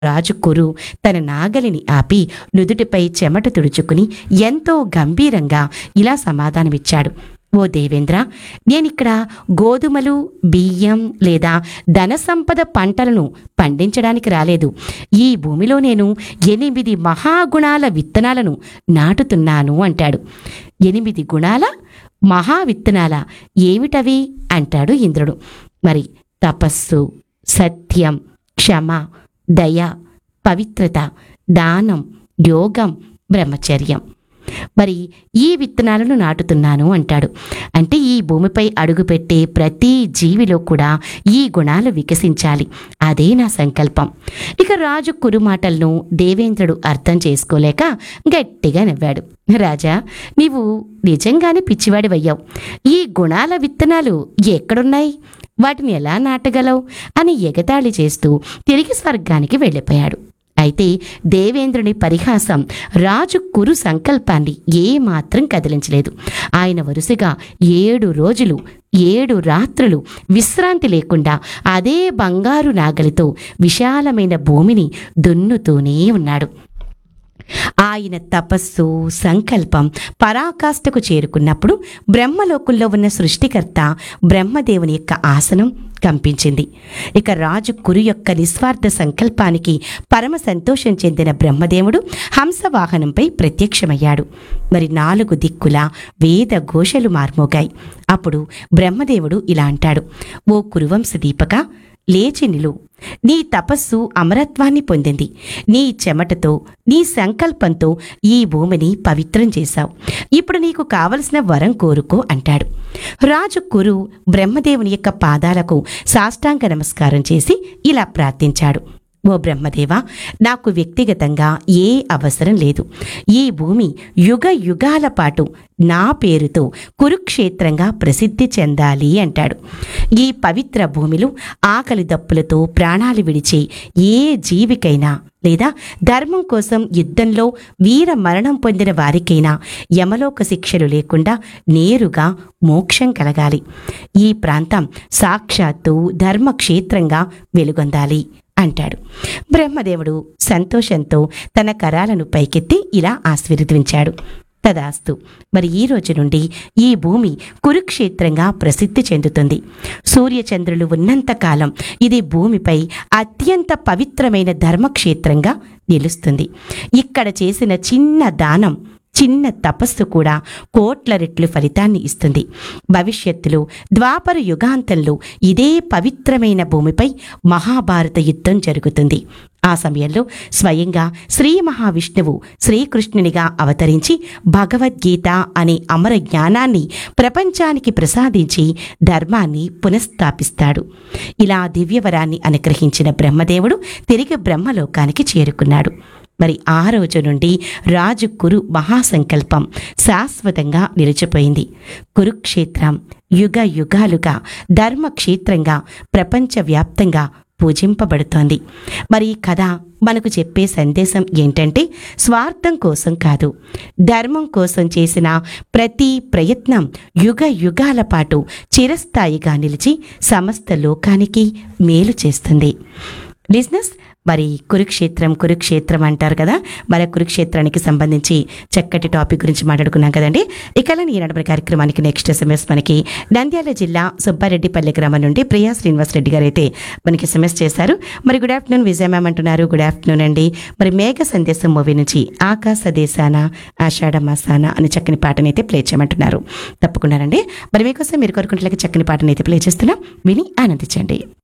రాజు కురు తన నాగలిని ఆపి నుదుటిపై చెమట తుడుచుకుని ఎంతో గంభీరంగా ఇలా సమాధానమిచ్చాడు ఓ దేవేంద్ర నేనిక్కడ గోధుమలు బియ్యం లేదా ధన సంపద పంటలను పండించడానికి రాలేదు ఈ భూమిలో నేను ఎనిమిది మహాగుణాల విత్తనాలను నాటుతున్నాను అంటాడు ఎనిమిది గుణాల మహా విత్తనాల ఏమిటవి అంటాడు ఇంద్రుడు మరి తపస్సు సత్యం క్షమ దయ పవిత్రత దానం యోగం బ్రహ్మచర్యం మరి ఈ విత్తనాలను నాటుతున్నాను అంటాడు అంటే ఈ భూమిపై అడుగుపెట్టే ప్రతి జీవిలో కూడా ఈ గుణాలు వికసించాలి అదే నా సంకల్పం ఇక రాజు కురు మాటలను దేవేంద్రుడు అర్థం చేసుకోలేక గట్టిగా నవ్వాడు రాజా నీవు నిజంగానే పిచ్చివాడివయ్యావు ఈ గుణాల విత్తనాలు ఎక్కడున్నాయి వాటిని ఎలా నాటగలవు అని ఎగతాళి చేస్తూ తిరిగి స్వర్గానికి వెళ్ళిపోయాడు అయితే దేవేంద్రుని పరిహాసం రాజు కురు సంకల్పాన్ని ఏమాత్రం కదిలించలేదు ఆయన వరుసగా ఏడు రోజులు ఏడు రాత్రులు విశ్రాంతి లేకుండా అదే బంగారు నాగలితో విశాలమైన భూమిని దున్నుతూనే ఉన్నాడు ఆయన తపస్సు సంకల్పం పరాకాష్ఠకు చేరుకున్నప్పుడు బ్రహ్మలోకుల్లో ఉన్న సృష్టికర్త బ్రహ్మదేవుని యొక్క ఆసనం కంపించింది ఇక రాజు కురు యొక్క నిస్వార్థ సంకల్పానికి పరమ సంతోషం చెందిన బ్రహ్మదేవుడు హంసవాహనంపై ప్రత్యక్షమయ్యాడు మరి నాలుగు దిక్కుల వేద ఘోషలు మార్మోగాయి అప్పుడు బ్రహ్మదేవుడు ఇలా అంటాడు ఓ కురువంశ దీపక లేచి నిలు నీ తపస్సు అమరత్వాన్ని పొందింది నీ చెమటతో నీ సంకల్పంతో ఈ భూమిని పవిత్రం చేశావు ఇప్పుడు నీకు కావలసిన వరం కోరుకో అంటాడు రాజు కురు బ్రహ్మదేవుని యొక్క పాదాలకు సాష్టాంగ నమస్కారం చేసి ఇలా ప్రార్థించాడు ఓ బ్రహ్మదేవా నాకు వ్యక్తిగతంగా ఏ అవసరం లేదు ఈ భూమి యుగ యుగాల పాటు నా పేరుతో కురుక్షేత్రంగా ప్రసిద్ధి చెందాలి అంటాడు ఈ పవిత్ర భూమిలో ఆకలి దప్పులతో ప్రాణాలు విడిచే ఏ జీవికైనా లేదా ధర్మం కోసం యుద్ధంలో వీర మరణం పొందిన వారికైనా యమలోక శిక్షలు లేకుండా నేరుగా మోక్షం కలగాలి ఈ ప్రాంతం సాక్షాత్తు ధర్మక్షేత్రంగా వెలుగొందాలి అంటాడు బ్రహ్మదేవుడు సంతోషంతో తన కరాలను పైకెత్తి ఇలా ఆశీర్వదించాడు తదాస్తు మరి ఈ రోజు నుండి ఈ భూమి కురుక్షేత్రంగా ప్రసిద్ధి చెందుతుంది సూర్యచంద్రులు ఉన్నంతకాలం ఇది భూమిపై అత్యంత పవిత్రమైన ధర్మక్షేత్రంగా నిలుస్తుంది ఇక్కడ చేసిన చిన్న దానం చిన్న తపస్సు కూడా కోట్ల రెట్లు ఫలితాన్ని ఇస్తుంది భవిష్యత్తులో ద్వాపర యుగాంతంలో ఇదే పవిత్రమైన భూమిపై మహాభారత యుద్ధం జరుగుతుంది ఆ సమయంలో స్వయంగా శ్రీ మహావిష్ణువు శ్రీకృష్ణునిగా అవతరించి భగవద్గీత అనే అమర జ్ఞానాన్ని ప్రపంచానికి ప్రసాదించి ధర్మాన్ని పునఃస్థాపిస్తాడు ఇలా దివ్యవరాన్ని అనుగ్రహించిన బ్రహ్మదేవుడు తిరిగి బ్రహ్మలోకానికి చేరుకున్నాడు మరి ఆ రోజు నుండి రాజు కురు మహాసంకల్పం శాశ్వతంగా నిలిచిపోయింది కురుక్షేత్రం యుగ యుగాలుగా ధర్మక్షేత్రంగా ప్రపంచవ్యాప్తంగా పూజింపబడుతోంది మరి ఈ కథ మనకు చెప్పే సందేశం ఏంటంటే స్వార్థం కోసం కాదు ధర్మం కోసం చేసిన ప్రతి ప్రయత్నం యుగ యుగాల పాటు చిరస్థాయిగా నిలిచి సమస్త లోకానికి మేలు చేస్తుంది లిజినెస్ మరి కురుక్షేత్రం కురుక్షేత్రం అంటారు కదా మరి కురుక్షేత్రానికి సంబంధించి చక్కటి టాపిక్ గురించి మాట్లాడుకున్నాం కదండి ఇక ఈనాడు మన కార్యక్రమానికి నెక్స్ట్ ఎస్ఎంఎస్ మనకి నంద్యాల జిల్లా సుబ్బారెడ్డిపల్లి గ్రామం నుండి ప్రియా శ్రీనివాస్ రెడ్డి గారు అయితే మనకి ఎస్ఎంఎస్ చేశారు మరి గుడ్ ఆఫ్టర్నూన్ విజయ మ్యామ్ అంటున్నారు గుడ్ ఆఫ్టర్నూన్ అండి మరి మేఘ సందేశం మూవీ నుంచి ఆకాశ దేశాన ఆషాఢ మాసాన అని చక్కని పాటని అయితే ప్లే చేయమంటున్నారు తప్పకుండానండి మరి మీకోసం మీరు కోరుకుంటే చక్కని పాటని అయితే ప్లే చేస్తున్నాం విని ఆనందించండి